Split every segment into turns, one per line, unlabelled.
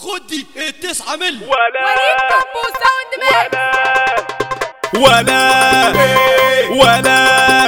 خد دي التسعة مل
وليد
ولا
كابو ساوند ميكس
ولا ولا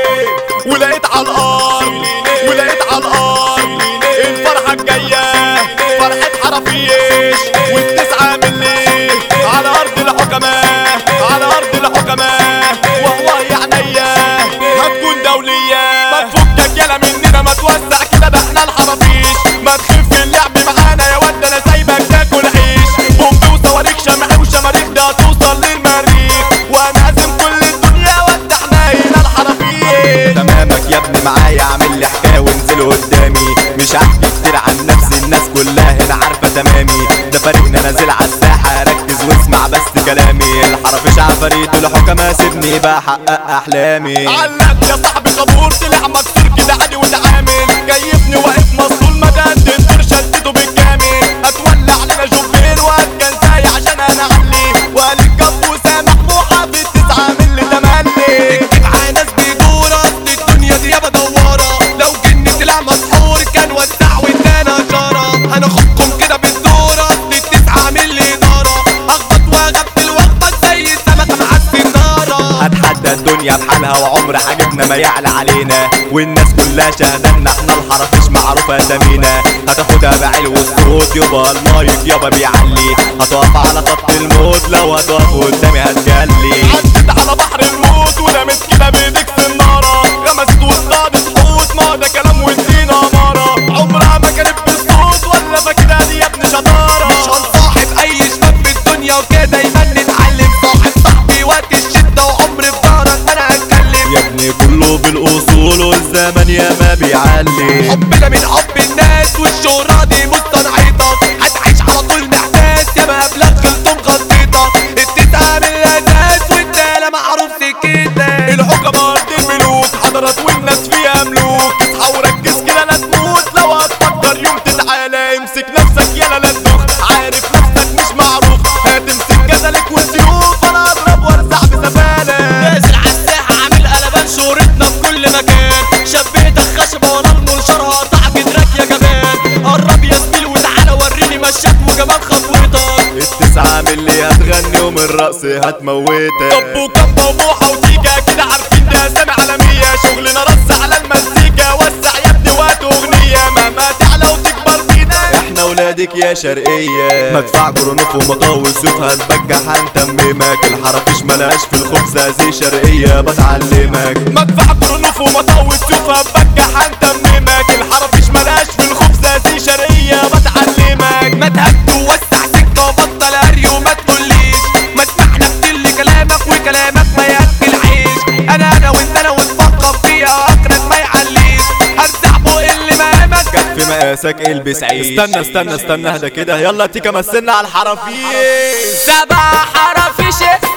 ولقيت على الارض ولقيت على الارض الفرحه الجايه فرحه حرفيش والتسعه من الليل على ارض الحكماء على ارض الحكماء وهو يا عينيا هتكون دوليه ما تفكك يلا مننا ما توسع كده ده احنا الحرافيش ما تخف اللعب معانا يا ود انا سايبك تاكل عيش بومب وصواريخ شمع وشماريخ ده هتوصل للمريخ وانا هزم كل الدنيا ود احنا هنا الحرافيش تمامك يا ابني معايا اعمل لي حكايه وانزل قدامي مش هحكي كتير عن نفسي الناس كلها هنا عارفه تمامي ده فريقنا نازل على الساحه ركز واسمع بس كلامي الحرافيش عفاريت الحكماء سيبني بحقق احلامي علق يا صاحبي خبور طلع مكسور كده عادي وتعامل جايبني واقف مسطول مدد الدور شدته بالكامل هتولع علينا جوبير وهتكن زي عشان انا علي وقال الجب وسامح محافظ تسعة من اللي تملي
اكتب على ناس بيدور اصل الدنيا دي يابا دوارة لو جن طلع مسحور كان وسع وادانا جارة هناخدكم كده بالدور اصل التسعة من الإدارة اخبط واغفل واخبط زي السمكة مع السنارة
هتحدى الدنيا بحالها وعمر حاجبنا ما يعلى علينا والناس كلها شهدنا احنا الحرافيش معروفة اسامينا هتاخدها بعلو الصوت يبقى المايك يابا بيعلي هتقف على خط الموت لو هتقف قدامي هتجلي عدت على بحر الموت ورمت كده بايديك سنارة غمست وصطادت حوت ما ده كلام والدين امارة عمرها ما كانت بالصوت ولا فاكرها دي يا ابني شطارة
مش هنصاحب اي شباب في الدنيا وكده دايما نتعلم صاحب صاحبي وقت الشدة وعمري في ظهرك انا هتكلم
يا ابني كله بالاصول والزمن يا ما بيعلي
حبنا من حب الناس والشهرة دي مصطنعيتك هتعيش على طول محتاس يا ما قبلك غلطهم غلطيتك التسعة من الأساس والتالة معروف سكتك
الحكمة أرض الملوك حضرت والناس فيها ملوك اصحى وركز كده لا تموت لو هتفكر يوم تتعالى امسك نفسك يلا لا تدوخ عارف نفسك مش معروف هتمسك جدلك والسيوف انا اضرب وارزع بسفالة
نازل على الساحة عامل قلبان شهرتنا في كل مكان شبيتك خشبة وانا المنشار هقطع جدرك يا جبان قرب يا زميل وتعالى وريني مشاك وجمال خطوتك
التسعة من اللي هتغني ومن الرقص هتموتك طب وكبة وبوحة وتيجا كده عارفين دي اسامي عالمية شغلنا رص على المزيكا وسع يا ابني وقت اغنية مهما تعلى وتكبر فينا احنا ولادك يا شرقية مدفع جرنوف ومطاوي سيوف هتبجح هنتممك الحرافيش ملاش في الخبزة زي شرقية بتعلمك مدفع جرنوف ومطاوي سيوف هتبجح هنتممك الحرافيش ملاش في الخبزة زي شرقية بتعلمك
ما تهد ووسع سكة وبطل هري وما تقوليش ما اسمعنا كل كلامك وكلامك ما ياكل عيش انا انا وانت انا ونفكر فيها اخرك ما يعليش هرزع فوق اللي مقامك
في مقاسك البس عيش استنى استنى استنى اهدى كده يلا تيكا مثلنا على الحرافيش
سبع حرفيش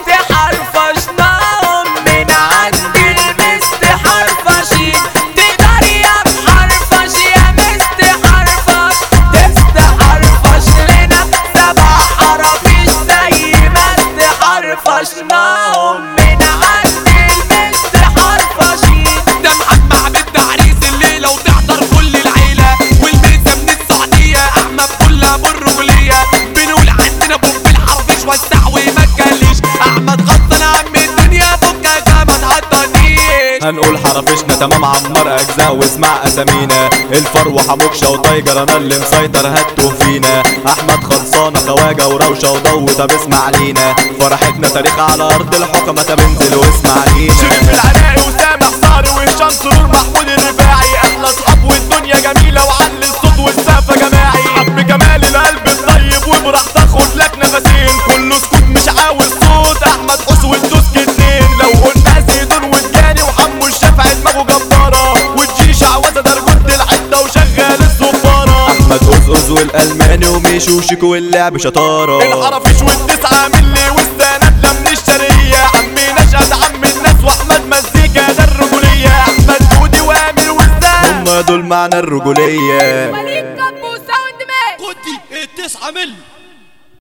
استحرفشناهم من عند المست حرفشين تقدر يا محرفش يا مست حرفش تستحرفش لنا سبع حرفيش زي ما استحرفشناهم من عند المست حرفشين ده محمد بالتعريس الليلة وتحضر كل العيلة والميزة من السعودية أحمد كلها بالرجولية بنقول عندنا بوب الحرفيش وسع وما تجليش أحمد غطى عم الدنيا فكك ما تعطنيش
هنقول حرافيشنا تمام عمار اجزاء واسمع اسامينا الفرو حموكشة وتايجر انا اللي مسيطر هاتوا فينا احمد خلصانة خواجة وروشة وضو طب اسمع لينا فرحتنا تاريخ على ارض الحكمة طب انزل واسمع لينا شريف العراقي وسامح صاري وهشام سرور محمود الرفاعي احلى اصحاب والدنيا جميلة وعلي الصوت والسقف جماعي عم جمال القلب الطيب وبراحتك خد لك نفسين كله سكوت مش عاوز صوت احمد حس والدوسك اتنين لو قلنا زيدون والجاني وحمو الشافعي دماغه جبارة والجيش عوزة درجة الحتة وشغال الصفارة احمد قزقز والالماني وميشو وشيكو واللعب شطارة الحرافيش والتسعة ملي والسند من الشرقية عمي نشأت عم الناس واحمد مزيكا ده الرجولية احمد جودي وامل والزاد هما دول معنى الرجولية
وليد كابو ساوند ميكس
خد دي التسعة مل